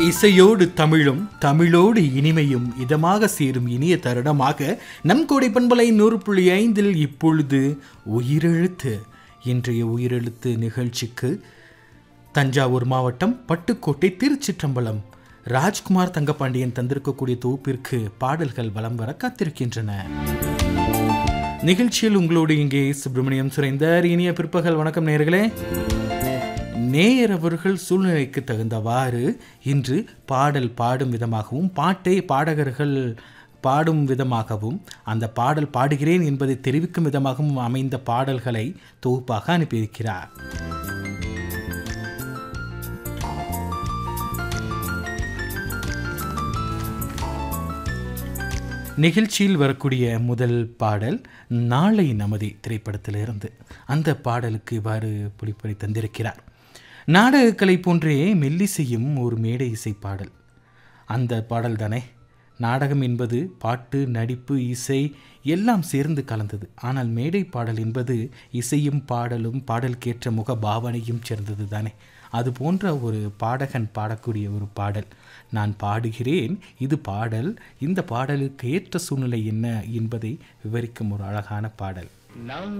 இசையோடு தமிழும் தமிழோடு இனிமையும் இதமாக சேரும் இனிய தருணமாக நம் கோடை பண்பலை நூறு புள்ளி ஐந்தில் இப்பொழுது உயிரெழுத்து இன்றைய உயிரெழுத்து நிகழ்ச்சிக்கு தஞ்சாவூர் மாவட்டம் பட்டுக்கோட்டை திருச்சிற்றம்பலம் ராஜ்குமார் தங்கபாண்டியன் தந்திருக்கக்கூடிய தொகுப்பிற்கு பாடல்கள் வலம் வர காத்திருக்கின்றன நிகழ்ச்சியில் உங்களோடு இங்கே சுப்பிரமணியம் சுரைந்தர் இனிய பிற்பகல் வணக்கம் நேயர்களே நேயர் அவர்கள் சூழ்நிலைக்கு தகுந்தவாறு இன்று பாடல் பாடும் விதமாகவும் பாட்டை பாடகர்கள் பாடும் விதமாகவும் அந்த பாடல் பாடுகிறேன் என்பதை தெரிவிக்கும் விதமாகவும் அமைந்த பாடல்களை தொகுப்பாக அனுப்பியிருக்கிறார் நிகழ்ச்சியில் வரக்கூடிய முதல் பாடல் நாளை நமதி திரைப்படத்திலிருந்து அந்த பாடலுக்கு இவ்வாறு புலிப்படி தந்திருக்கிறார் நாடகக்கலை போன்றே மெல்லிசையும் ஒரு மேடை இசை பாடல் அந்த பாடல் தானே நாடகம் என்பது பாட்டு நடிப்பு இசை எல்லாம் சேர்ந்து கலந்தது ஆனால் மேடை பாடல் என்பது இசையும் பாடலும் பாடலுக்கேற்ற முக பாவனையும் சேர்ந்தது தானே அது போன்ற ஒரு பாடகன் பாடக்கூடிய ஒரு பாடல் நான் பாடுகிறேன் இது பாடல் இந்த பாடலுக்கு ஏற்ற சூழ்நிலை என்ன என்பதை விவரிக்கும் ஒரு அழகான பாடல்